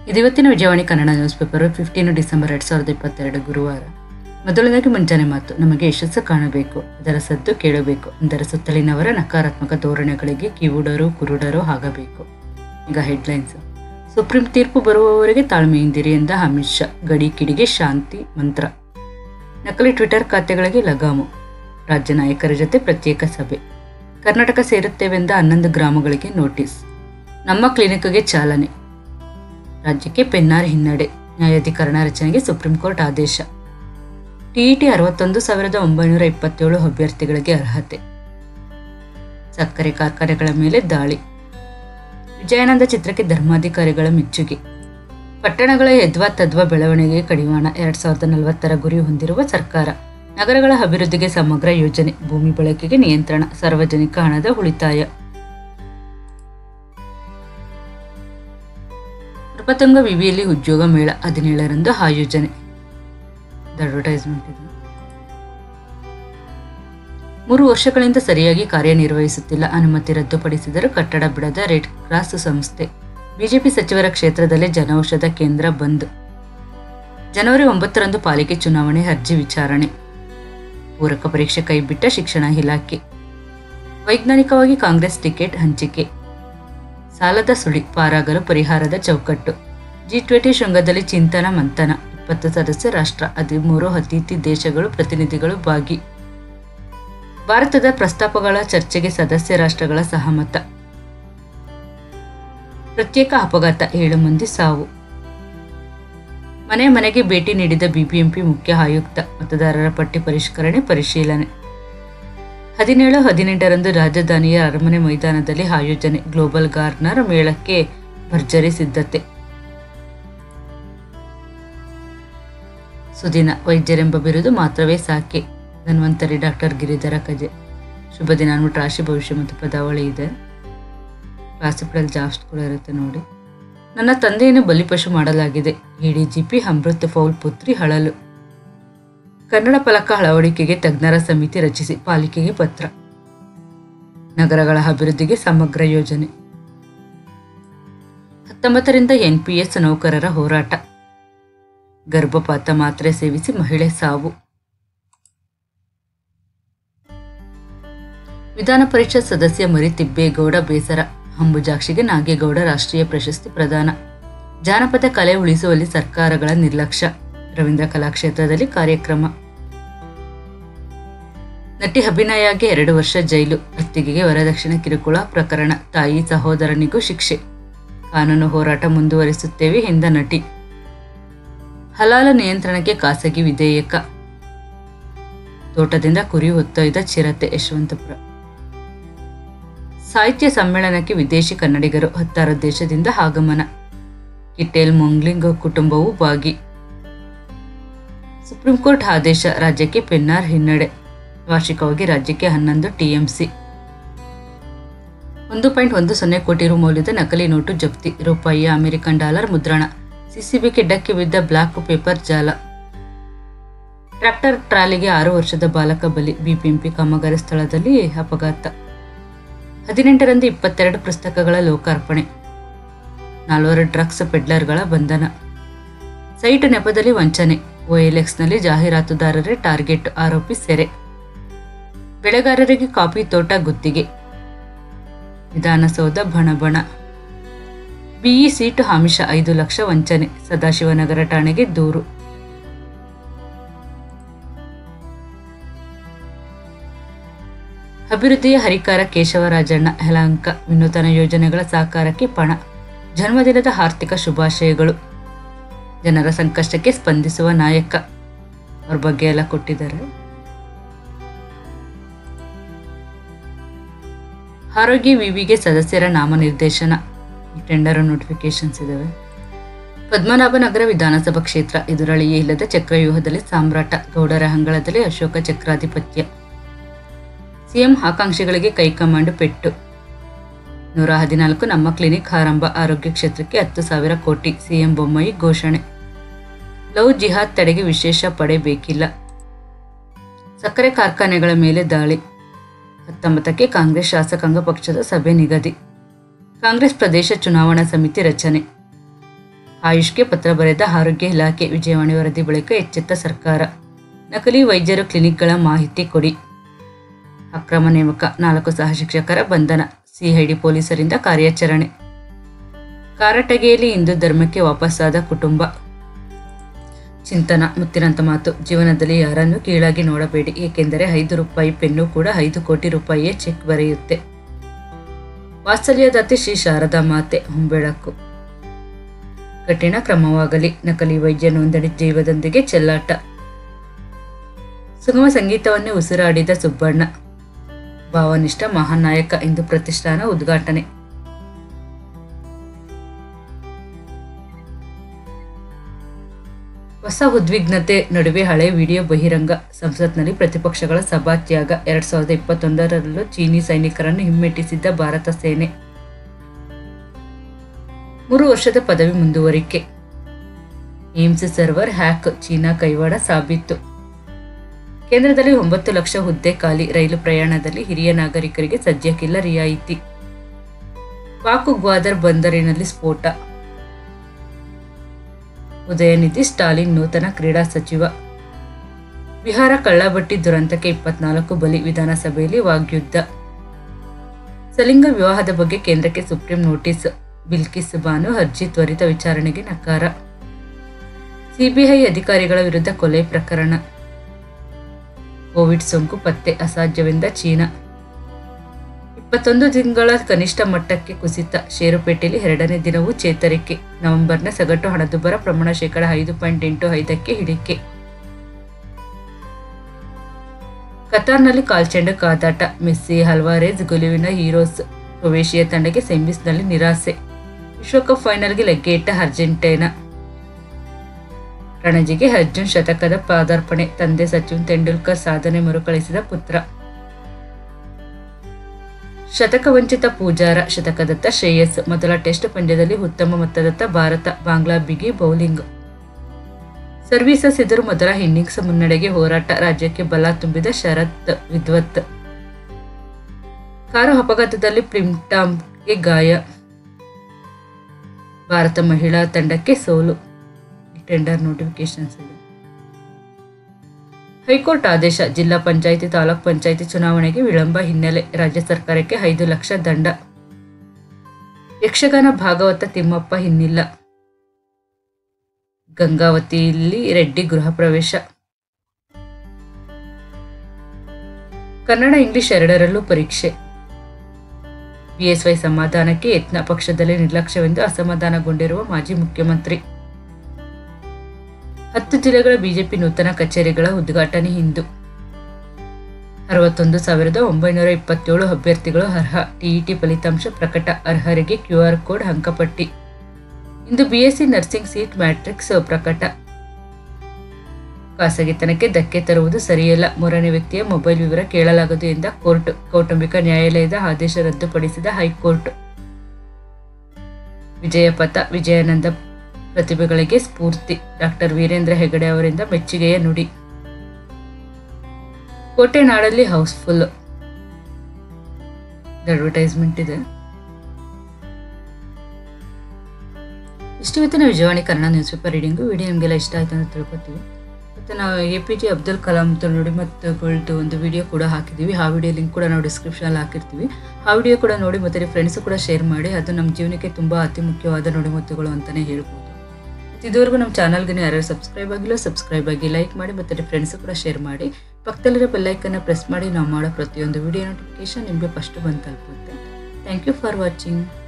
ಇದಿವತ್ತಿನ Vijayavani Kannada news paper fifteen December ಎರಡು ಸಾವಿರದ ಇಪ್ಪತ್ತೆರಡು ಗುರುವಾರ ಮೊದಲನೇದಾಗಿ ಮುಂಜಾನೆ ಮಾತು ನಮಗೆ ಯಶಸ್ಸು ಕಾಣಬೇಕು ಅದರ ಸದ್ದು ಕೇಳಬೇಕು ಅದರ ಸುತ್ತಲಿನವರ ನಕಾರಾತ್ಮಕ ಧೋರಣೆಗಳಿಗೆ ಕಿವುಡರು ಕುರುಡರು ಆಗಬೇಕು ಈಗ ಹೆಡ್ಲೈನ್ಸ್ ಸುಪ್ರೀಂ ತೀರ್ಪು ಬರುವವರೆಗೆ ತಾಳ್ಮೆಯಿಂದಿರಿ ಎಂದ ಅಮಿತ್ ಶಾ ಗಡಿ ಕಿಡಿಗೆ ಶಾಂತಿ ಮಂತ್ರ ನಕಲಿ ಟ್ವಿಟರ್ ಖಾತೆಗಳಿಗೆ ಲಗಾಮು ರಾಜ್ಯ ನಾಯಕರ ಜೊತೆ ಪ್ರತ್ಯೇಕ ಸಭೆ ಕರ್ನಾಟಕ ಸೇರುತ್ತೇವೆಂದ ಹನ್ನೊಂದು ಗ್ರಾಮಗಳಿಗೆ ನೋಟಿಸ್ ನಮ್ಮ ಕ್ಲಿನಿಕ್ಗೆ ಚಾಲನೆ ರಾಜ್ಯಕ್ಕೆ ಪೆನ್ನಾರ್ ಹಿನ್ನಡೆ ನ್ಯಾಯಾಧಿಕರಣ ರಚನೆಗೆ ಸುಪ್ರೀಂ ಕೋರ್ಟ್ ಆದೇಶ ಟಿಇಟಿ ಅರವತ್ತೊಂದು ಸಾವಿರದ ಒಂಬೈನೂರ ಇಪ್ಪತ್ತೇಳು ಅಭ್ಯರ್ಥಿಗಳಿಗೆ ಅರ್ಹತೆ ಸಕ್ಕರೆ ಕಾರ್ಖಾನೆಗಳ ಮೇಲೆ ದಾಳಿ ವಿಜಯಾನಂದ ಚಿತ್ರಕ್ಕೆ ಧರ್ಮಾಧಿಕಾರಿಗಳ ಮೆಚ್ಚುಗೆ ಪಟ್ಟಣಗಳ ಯದ್ವಾ ತದ್ವಾ ಬೆಳವಣಿಗೆ ಕಡಿವಾಣ ಎರಡ್ ಸಾವಿರದ ನಲವತ್ತರ ಗುರಿ ಹೊಂದಿರುವ ಸರ್ಕಾರ ನಗರಗಳ ಅಭಿವೃದ್ಧಿಗೆ ಸಮಗ್ರ ಯೋಜನೆ ಭೂಮಿ ಬಳಕೆಗೆ ನಿಯಂತ್ರಣ ಸಾರ್ವಜನಿಕ ಹಣದ ಉಳಿತಾಯ ನೃಪತುಂಗ ವಿವಿಯಲ್ಲಿ ಉದ್ಯೋಗ ಮೇಳ ಹದಿನೇಳರಂದು ಆಯೋಜನೆ ಅಡ್ವರ್ಟೈಸ್ಮೆಂಟ್ ಇದು ಮೂರು ವರ್ಷಗಳಿಂದ ಸರಿಯಾಗಿ ಕಾರ್ಯನಿರ್ವಹಿಸುತ್ತಿಲ್ಲ ಅನುಮತಿ ರದ್ದುಪಡಿಸಿದರೂ ಕಟ್ಟಡ ಬಿಡದ ರೆಡ್ ಕ್ರಾಸ್ ಸಂಸ್ಥೆ ಬಿಜೆಪಿ ಸಚಿವರ ಕ್ಷೇತ್ರದಲ್ಲಿ ಜನೌಷಧ ಕೇಂದ್ರ ಬಂದ್ ಜನವರಿ ಒಂಬತ್ತರಂದು ಪಾಲಿಕೆ ಚುನಾವಣೆ ಅರ್ಜಿ ವಿಚಾರಣೆ ಪೂರಕ ಪರೀಕ್ಷೆ ಕೈಬಿಟ್ಟ ಶಿಕ್ಷಣ ಇಲಾಖೆ ವೈಜ್ಞಾನಿಕವಾಗಿ ಕಾಂಗ್ರೆಸ್ ಟಿಕೆಟ್ ಹಂಚಿಕೆ ಸಾಲದ ಸುಳಿ ಪಾರಾಗಲು ಪರಿಹಾರದ ಚೌಕಟ್ಟು ಜಿ ಟ್ವೆಂಟಿ ಶೃಂಗದಲ್ಲಿ ಚಿಂತನ ಮಂಥನ ಇಪ್ಪತ್ತು ಸದಸ್ಯ ರಾಷ್ಟ್ರ ಹದಿಮೂರು ಅತಿಥಿ ದೇಶಗಳು ಪ್ರತಿನಿಧಿಗಳು ಭಾಗಿ ಭಾರತದ ಪ್ರಸ್ತಾಪಗಳ ಚರ್ಚೆಗೆ ಸದಸ್ಯ ರಾಷ್ಟ್ರಗಳ ಸಹಮತ ಪ್ರತ್ಯೇಕ ಅಪಘಾತ ಏಳು ಮಂದಿ ಸಾವು ಮನೆ ಮನೆಗೆ ಭೇಟಿ ನೀಡಿದ ಬಿಬಿಎಂಪಿ ಮುಖ್ಯ ಆಯುಕ್ತ ಮತದಾರರ ಪಟ್ಟಿ ಪರಿಷ್ಕರಣೆ ಪರಿಶೀಲನೆ ಹದಿನೇಳು ಹದಿನೆಂಟರಂದು ರಾಜಧಾನಿಯ ಅರಮನೆ ಮೈದಾನದಲ್ಲಿ ಆಯೋಜನೆ ಗ್ಲೋಬಲ್ ಗಾರ್ನರ್ ಮೇಳಕ್ಕೆ ಭರ್ಜರಿ ಸಿದ್ಧತೆ ಸುದಿನ ವೈದ್ಯರೆಂಬ ಬಿರುದು ಮಾತ್ರವೇ ಸಾಕೆ ಧನ್ವಂತರಿ ಡಾಕ್ಟರ್ ಗಿರಿಧರ ಕಜೆ ಶುಭ ದಿನ ಅಂದ್ಬಿಟ್ಟು ರಾಶಿ ಭವಿಷ್ಯ ಮತ್ತು ಪದಾವಳಿ ಇದೆ ರಾಸಿಪಡಲ್ಲಿ ಜಾಸ್ತಿ ಕೂಡ ಇರುತ್ತೆ ನೋಡಿ ನನ್ನ ತಂದೆಯನ್ನು ಬಲಿಪಶು ಮಾಡಲಾಗಿದೆ ಎಡಿಜಿಪಿ ಅಮೃತ್ ಫೌಲ್ ಪುತ್ರಿ ಹಳಲು ಕನ್ನಡ ಫಲಕ ಅಳವಡಿಕೆಗೆ ತಜ್ಞರ ಸಮಿತಿ ರಚಿಸಿ ಪಾಲಿಕೆಗೆ ಪತ್ರ ನಗರಗಳ ಅಭಿವೃದ್ಧಿಗೆ ಸಮಗ್ರ ಯೋಜನೆ ಹತ್ತೊಂಬತ್ತರಿಂದ ಎನ್ಪಿಎಸ್ ನೌಕರರ ಹೋರಾಟ ಗರ್ಭಪಾತ ಮಾತ್ರೆ ಸೇವಿಸಿ ಮಹಿಳೆ ಸಾವು ವಿಧಾನ ಪರಿಷತ್ ಸದಸ್ಯ ಮರಿತಿಬ್ಬೇಗೌಡ ಬೇಸರ ಅಂಬುಜಾಕ್ಷಿಗೆ ನಾಗೇಗೌಡ ರಾಷ್ಟ್ರೀಯ ಪ್ರಶಸ್ತಿ ಪ್ರದಾನ ಜಾನಪದ ಕಲೆ ಉಳಿಸುವಲ್ಲಿ ಸರ್ಕಾರಗಳ ನಿರ್ಲಕ್ಷ್ಯ ರವೀಂದ್ರ ಕಲಾಕ್ಷೇತ್ರದಲ್ಲಿ ಕಾರ್ಯಕ್ರಮ ನಟಿ ಅಭಿನಯಗೆ ಎರಡು ವರ್ಷ ಜೈಲು ಅತ್ತಿಗೆಗೆ ವರದಕ್ಷಿಣೆ ಕಿರುಕುಳ ಪ್ರಕರಣ ತಾಯಿ ಸಹೋದರನಿಗೂ ಶಿಕ್ಷೆ ಕಾನೂನು ಹೋರಾಟ ಮುಂದುವರಿಸುತ್ತೇವೆ ಎಂದ ನಟಿ ಹಲಾಲ ನಿಯಂತ್ರಣಕ್ಕೆ ಖಾಸಗಿ ವಿಧೇಯಕ ತೋಟದಿಂದ ಕುರಿ ಹೊತ್ತೊಯ್ದ ಚಿರತೆ ಯಶವಂತಪುರ ಸಾಹಿತ್ಯ ಸಮ್ಮೇಳನಕ್ಕೆ ವಿದೇಶಿ ಕನ್ನಡಿಗರು ಹತ್ತಾರು ದೇಶದಿಂದ ಆಗಮನ ಕಿಟೇಲ್ ಮೊಂಗ್ಲಿಂಗ್ ಕುಟುಂಬವು ಭಾಗಿ ಸುಪ್ರೀಂ ಕೋರ್ಟ್ ಆದೇಶ ರಾಜ್ಯಕ್ಕೆ ಪೆನ್ನಾರ್ ಹಿನ್ನಡೆ ವಾರ್ಷಿಕವಾಗಿ ರಾಜ್ಯಕ್ಕೆ ಹನ್ನೊಂದು ಟಿಎಂಸಿ ಒಂದು ಪಾಯಿಂಟ್ ಒಂದು ಸೊನ್ನೆ ಕೋಟಿ ರು ಮೌಲ್ಯದ ನಕಲಿ ನೋಟು ಜಪ್ತಿ ರೂಪಾಯಿಯ ಅಮೆರಿಕನ್ ಡಾಲರ್ ಮುದ್ರಣ ಸಿಸಿಬಿ ಕೆಡ್ಡಕ್ಕೆ ಬಿದ್ದ ಬ್ಲಾಕ್ ಪೇಪರ್ ಜಾಲ ಟ್ರ್ಯಾಕ್ಟರ್ ಟ್ರಾಲಿಗೆ ಆರು ವರ್ಷದ ಬಾಲಕ ಬಲಿ ಬಿಬಿಎಂಪಿ ಕಾಮಗಾರಿ ಸ್ಥಳದಲ್ಲಿ ಅಪಘಾತ ಹದಿನೆಂಟರಂದು ಇಪ್ಪತ್ತೆರಡು ಪುಸ್ತಕಗಳ ಲೋಕಾರ್ಪಣೆ ನಾಲ್ವರು ಡ್ರಗ್ಸ್ ಪೆಡ್ಲರ್ಗಳ ಬಂಧನ ಸೈಟ್ ನೆಪದಲ್ಲಿ ವಂಚನೆ ಓಎಲ್ಎಕ್ಸ್ನಲ್ಲಿ ಜಾಹೀರಾತುದಾರರೇ ಟಾರ್ಗೆಟ್ ಆರೋಪಿ ಸೆರೆ ಬೆಳೆಗಾರರಿಗೆ ಕಾಫಿ ತೋಟ ಗುತ್ತಿಗೆ ವಿಧಾನಸೌಧ ಬಣಬಣ ಬಿಇ ಸೀಟು ಆಮಿಷ ಐದು ಲಕ್ಷ ವಂಚನೆ ಸದಾಶಿವನಗರ ಠಾಣೆಗೆ ದೂರು ಅಭಿವೃದ್ಧಿಯ ಹರಿಕಾರ ಕೇಶವರಾಜಣ್ಣ ಯಲಹಂಕ ವಿನೂತನ ಯೋಜನೆಗಳ ಸಾಕಾರಕ್ಕೆ ಪಣ ಜನ್ಮದಿನದ ಆರ್ಥಿಕ ಶುಭಾಶಯಗಳು ಜನರ ಸಂಕಷ್ಟಕ್ಕೆ ಸ್ಪಂದಿಸುವ ನಾಯಕ ಅವ್ರ ಬಗ್ಗೆ ಎಲ್ಲ ಕೊಟ್ಟಿದ್ದಾರೆ ಆರೋಗ್ಯ ವಿವಿಗೆ ಸದಸ್ಯರ ನಾಮನಿರ್ದೇಶನ ಟೆಂಡರ್ ನೋಟಿಫಿಕೇಶನ್ಸ್ ಇದಾವೆ ಪದ್ಮನಾಭನಗರ ವಿಧಾನಸಭಾ ಕ್ಷೇತ್ರ ಎದುರಳಿಯೇ ಇಲ್ಲದ ಚಕ್ರವ್ಯೂಹದಲ್ಲಿ ಸಾಮ್ರಾಟ ಗೌಡರ ಅಂಗಳದಲ್ಲಿ ಅಶೋಕ ಚಕ್ರಾಧಿಪತ್ಯ ಸಿಎಂ ಆಕಾಂಕ್ಷಿಗಳಿಗೆ ಕೈಕಮಾಂಡ್ ಪೆಟ್ಟು ನೂರ ಹದಿನಾಲ್ಕು ನಮ್ಮ ಕ್ಲಿನಿಕ್ ಆರಂಭ ಆರೋಗ್ಯ ಕ್ಷೇತ್ರಕ್ಕೆ ಹತ್ತು ಸಾವಿರ ಕೋಟಿ ಸಿಎಂ ಬೊಮ್ಮಾಯಿ ಘೋಷಣೆ ಲವ್ ಜಿಹಾದ್ ತಡೆಗೆ ವಿಶೇಷ ಪಡೆ ಬೇಕಿಲ್ಲ ಸಕ್ಕರೆ ಕಾರ್ಖಾನೆಗಳ ಮೇಲೆ ದಾಳಿ ಹತ್ತೊಂಬತ್ತಕ್ಕೆ ಕಾಂಗ್ರೆಸ್ ಶಾಸಕಾಂಗ ಪಕ್ಷದ ಸಭೆ ನಿಗದಿ ಕಾಂಗ್ರೆಸ್ ಪ್ರದೇಶ ಚುನಾವಣಾ ಸಮಿತಿ ರಚನೆ ಆಯುಷ್ಗೆ ಪತ್ರ ಬರೆದ ಆರೋಗ್ಯ ಇಲಾಖೆ ವಿಜಯವಾಣಿ ವರದಿ ಬಳಿಕ ಎಚ್ಚೆತ್ತ ಸರ್ಕಾರ ನಕಲಿ ವೈದ್ಯರ ಕ್ಲಿನಿಕ್ಗಳ ಮಾಹಿತಿ ಕೊಡಿ ಅಕ್ರಮ ನೇಮಕ ನಾಲ್ಕು ಸಹ ಶಿಕ್ಷಕರ ಬಂಧನ ಸಿಐಡಿ ಪೊಲೀಸರಿಂದ ಕಾರ್ಯಾಚರಣೆ ಕಾರಟಗಿಯಲ್ಲಿ ಹಿಂದೂ ಧರ್ಮಕ್ಕೆ ವಾಪಸ್ಸಾದ ಕುಟುಂಬ ಚಿಂತನ ಮುತ್ತಿನಂತ ಮಾತು ಜೀವನದಲ್ಲಿ ಯಾರನ್ನೂ ಕೀಳಾಗಿ ನೋಡಬೇಡಿ ಏಕೆಂದರೆ ಐದು ರೂಪಾಯಿ ಪೆನ್ನು ಕೂಡ ಐದು ಕೋಟಿ ರೂಪಾಯಿಯ ಚೆಕ್ ಬರೆಯುತ್ತೆ ವಾತ್ಸಲ್ಯದಾತಿ ಶ್ರೀ ಶಾರದಾ ಮಾತೆ ಹೊಂಬೆಳಕು ಕಠಿಣ ಕ್ರಮವಾಗಲಿ ನಕಲಿ ವೈದ್ಯ ನೋಂದಣಿ ಜೀವದೊಂದಿಗೆ ಚೆಲ್ಲಾಟ ಸುಗಮ ಸಂಗೀತವನ್ನೇ ಉಸಿರಾಡಿದ ಸುಬ್ಬಣ್ಣ ಭಾವನಿಷ್ಠ ಮಹಾನಾಯಕ ಇಂದು ಪ್ರತಿಷ್ಠಾನ ಉದ್ಘಾಟನೆ ಹೊಸ ಉದ್ವಿಗ್ನತೆ ನಡುವೆ ಹಳೆ ವಿಡಿಯೋ ಬಹಿರಂಗ ಸಂಸತ್ನಲ್ಲಿ ಪ್ರತಿಪಕ್ಷಗಳ ಸಭಾತ್ಯಾಗ ಎರಡ್ ಸಾವಿರದ ಇಪ್ಪತ್ತೊಂದರಲ್ಲೂ ಚೀನಿ ಸೈನಿಕರನ್ನು ಹಿಮ್ಮೆಟ್ಟಿಸಿದ್ದ ಭಾರತ ಸೇನೆ ಮೂರು ವರ್ಷದ ಪದವಿ ಮುಂದುವರಿಕೆ ಏಮ್ಸ್ ಸರ್ವರ್ ಹ್ಯಾಕ್ ಚೀನಾ ಕೈವಾಡ ಸಾಬೀತು ಕೇಂದ್ರದಲ್ಲಿ ಒಂಬತ್ತು ಲಕ್ಷ ಹುದ್ದೆ ಖಾಲಿ ರೈಲು ಪ್ರಯಾಣದಲ್ಲಿ ಹಿರಿಯ ನಾಗರಿಕರಿಗೆ ಸದ್ಯಕ್ಕಿಲ್ಲ ರಿಯಾಯಿತಿ ಪಾಕು ಗ್ವಾದರ್ ಬಂದರಿನಲ್ಲಿ ಸ್ಫೋಟ ಉದಯನಿಧಿ ಸ್ಟಾಲಿನ್ ನೂತನ ಕ್ರೀಡಾ ಸಚಿವ ಬಿಹಾರ ಕಳ್ಳಬಟ್ಟಿ ದುರಂತಕ್ಕೆ ಇಪ್ಪತ್ನಾಲ್ಕು ಬಲಿ ವಿಧಾನಸಭೆಯಲ್ಲಿ ವಾಗ್ಯುದ್ಧ ಸಲಿಂಗ ವಿವಾಹದ ಬಗ್ಗೆ ಕೇಂದ್ರಕ್ಕೆ ಸುಪ್ರೀಂ ನೋಟಿಸ್ ಬಿಲ್ಕಿಸ್ ಬಾನು ಅರ್ಜಿ ತ್ವರಿತ ವಿಚಾರಣೆಗೆ ನಕಾರ ಸಿಬಿಐ ಅಧಿಕಾರಿಗಳ ವಿರುದ್ಧ ಕೊಲೆ ಪ್ರಕರಣ ಕೋವಿಡ್ ಸೋಂಕು ಪತ್ತೆ ಅಸಾಧ್ಯವೆಂದ ಚೀನಾ ಇಪ್ಪತ್ತೊಂದು ತಿಂಗಳ ಕನಿಷ್ಠ ಮಟ್ಟಕ್ಕೆ ಕುಸಿತ ಷೇರುಪೇಟೆಯಲ್ಲಿ ಎರಡನೇ ದಿನವೂ ಚೇತರಿಕೆ ನವೆಂಬರ್ನ ಸಗಟು ಹಣದುಬ್ಬರ ಪ್ರಮಾಣ ಶೇಕಡ ಐದು ಪಾಯಿಂಟ್ ಎಂಟು ಐದಕ್ಕೆ ಇಳಿಕೆ ಕತಾರ್ನಲ್ಲಿ ಕಾಲ್ಚೆಂಡು ಕಾದಾಟ ಮೆಸ್ಸಿ ಹಲ್ವಾರೇಜ್ ಗೆಲುವಿನ ಹೀರೋಸ್ ಕ್ರೊವೇಷಿಯಾ ತಂಡಕ್ಕೆ ಸೆಮೀಸ್ನಲ್ಲಿ ನಿರಾಸೆ ವಿಶ್ವಕಪ್ ಫೈನಲ್ಗೆ ಲಗ್ಗೆ ಇಟ್ಟ ಅರ್ಜೆಂಟೈನಾ ರಣಜಿಗೆ ಅರ್ಜುನ್ ಶತಕದ ಪಾದಾರ್ಪಣೆ ತಂದೆ ಸಚಿನ್ ತೆಂಡೂಲ್ಕರ್ ಸಾಧನೆ ಮರುಕಳಿಸಿದ ಪುತ್ರ ಶತಕ ವಂಚಿತ ಪೂಜಾರ ಶತಕದತ್ತ ಶ್ರೇಯಸ್ ಮೊದಲ ಟೆಸ್ಟ್ ಪಂದ್ಯದಲ್ಲಿ ಉತ್ತಮ ಮೊತ್ತದತ್ತ ಭಾರತ ಬಾಂಗ್ಲಾ ಬಿಗಿ ಬೌಲಿಂಗ್ ಸರ್ವೀಸಸ್ ಎದುರು ಮೊದಲ ಇನ್ನಿಂಗ್ಸ್ ಮುನ್ನಡೆಗೆ ಹೋರಾಟ ರಾಜ್ಯಕ್ಕೆ ಬಲ ತುಂಬಿದ ಶರತ್ ವಿದ್ವತ್ ಕಾರು ಅಪಘಾತದಲ್ಲಿ ಪ್ಲಿಮ್ಟಾಮ್ಗೆ ಗಾಯ ಭಾರತ ಮಹಿಳಾ ತಂಡಕ್ಕೆ ಸೋಲು ಟೆಂಡರ್ ನೋಟಿಫಿಕೇಶನ್ಸ್ ಇದೆ ಹೈಕೋರ್ಟ್ ಆದೇಶ ಜಿಲ್ಲಾ ಪಂಚಾಯಿತಿ ತಾಲೂಕ್ ಪಂಚಾಯಿತಿ ಚುನಾವಣೆಗೆ ವಿಳಂಬ ಹಿನ್ನೆಲೆ ರಾಜ್ಯ ಸರ್ಕಾರಕ್ಕೆ ಐದು ಲಕ್ಷ ದಂಡ ಯಕ್ಷಗಾನ ಭಾಗವತ ತಿಮ್ಮಪ್ಪ ಹಿನ್ನಿಲ್ಲ ಗಂಗಾವತಿಯಲ್ಲಿ ರೆಡ್ಡಿ ಗೃಹ ಪ್ರವೇಶ ಕನ್ನಡ ಇಂಗ್ಲಿಷ್ ಎರಡರಲ್ಲೂ ಪರೀಕ್ಷೆ ಬಿಎಸ್ವೈ ಸಮಾಧಾನಕ್ಕೆ ಯತ್ನ ಪಕ್ಷದಲ್ಲಿ ನಿರ್ಲಕ್ಷ್ಯವೆಂದು ಅಸಮಾಧಾನಗೊಂಡಿರುವ ಮಾಜಿ ಮುಖ್ಯಮಂತ್ರಿ ಹತ್ತು ಜಿಲ್ಲೆಗಳ ಬಿಜೆಪಿ ನೂತನ ಕಚೇರಿಗಳ ಉದ್ಘಾಟನೆ ಇಂದು ಅರವತ್ತೊಂದು ಸಾವಿರದ ಒಂಬೈನೂರ ಇಪ್ಪತ್ತೇಳು ಅಭ್ಯರ್ಥಿಗಳು ಅರ್ಹ ಟಿಇಟಿ ಫಲಿತಾಂಶ ಪ್ರಕಟ ಅರ್ಹರಿಗೆ ಕ್ಯೂಆರ್ ಕೋಡ್ ಅಂಕಪಟ್ಟಿ ಇಂದು ಬಿಎಸ್ಸಿ ನರ್ಸಿಂಗ್ ಸೀಟ್ ಮ್ಯಾಟ್ರಿಕ್ಸ್ ಪ್ರಕಟ ಖಾಸಗಿತನಕ್ಕೆ ಧಕ್ಕೆ ತರುವುದು ಸರಿಯಲ್ಲ ಮೂರನೇ ವ್ಯಕ್ತಿಯ ಮೊಬೈಲ್ ವಿವರ ಕೇಳಲಾಗದು ಎಂದ ಕೋರ್ಟ್ ಕೌಟುಂಬಿಕ ನ್ಯಾಯಾಲಯದ ಆದೇಶ ರದ್ದುಪಡಿಸಿದ ಹೈಕೋರ್ಟ್ ವಿಜಯಪಥ ವಿಜಯಾನಂದ ಪ್ರತಿಭೆಗಳಿಗೆ ಸ್ಫೂರ್ತಿ ಡಾಕ್ಟರ್ ವೀರೇಂದ್ರ ಹೆಗಡೆ ಅವರಿಂದ ಮೆಚ್ಚುಗೆಯ ನುಡಿ ಕೋಟೆ ನಾಡಲ್ಲಿ ಹೌಸ್ಫುಲ್ ಅಡ್ವರ್ಟೈಸ್ಮೆಂಟ್ ಇದೆ ಇಷ್ಟು ಇವತ್ತಿನ Vijayavani Kannada news paper reading video ನಿಮಗೆಲ್ಲ ಇಷ್ಟ ಆಯ್ತು ಅಂತ ತಿಳ್ಕೊತೀವಿ ಮತ್ತು ನಾವು A P J Abdul Kalam ನುಡಿಮತ್ತುಗಳ್ದು ಒಂದು ವಿಡಿಯೋ ಕೂಡ ಹಾಕಿದ್ದೀವಿ ಆ ವಿಡಿಯೋ ಲಿಂಕ್ ಕೂಡ ನಾವು ಡಿಸ್ಕ್ರಿಪ್ಷನಲ್ಲಿ ಹಾಕಿರ್ತೀವಿ ಆ ವಿಡಿಯೋ ಕೂಡ ನೋಡಿ ಮತ್ತು ನಿಮ್ಮ ಫ್ರೆಂಡ್ಸು ಕೂಡ ಶೇರ್ ಮಾಡಿ ಅದು ನಮ್ಮ ಜೀವನಕ್ಕೆ ತುಂಬ ಅತಿ ಮುಖ್ಯವಾದ ನುಡಿಮುತ್ತುಗಳು ಅಂತಲೇ ಹೇಳ್ಬೋದು ಮತ್ತು ಇದುವರೆಗೂ ನಮ್ಮ ಚಾನಲ್ಗೆ ಯಾರ್ಯಾರು ಸಬ್ಸ್ಕ್ರೈಬ್ ಆಗಿಲ್ಲ ಸಬ್ಸ್ಕ್ರೈಬ್ ಆಗಿ ಲೈಕ್ ಮಾಡಿ ಮತ್ತು ನಿಮ್ಮ ಫ್ರೆಂಡ್ಸು ಕೂಡ ಶೇರ್ ಮಾಡಿ ಪಕ್ಕದಲ್ಲಿರೋ ಬೆಲ್ಲೈಕನ್ನು ಪ್ರೆಸ್ ಮಾಡಿ ನಾವು ಮಾಡೋ ಪ್ರತಿಯೊಂದು ವಿಡಿಯೋ ನೋಟಿಫಿಕೇಶನ್ ನಿಮಗೆ ಫಸ್ಟ್ ಬಂದು ತಲುಪುತ್ತೆ ಥ್ಯಾಂಕ್ ಯು ಫಾರ್ ವಾಚಿಂಗ್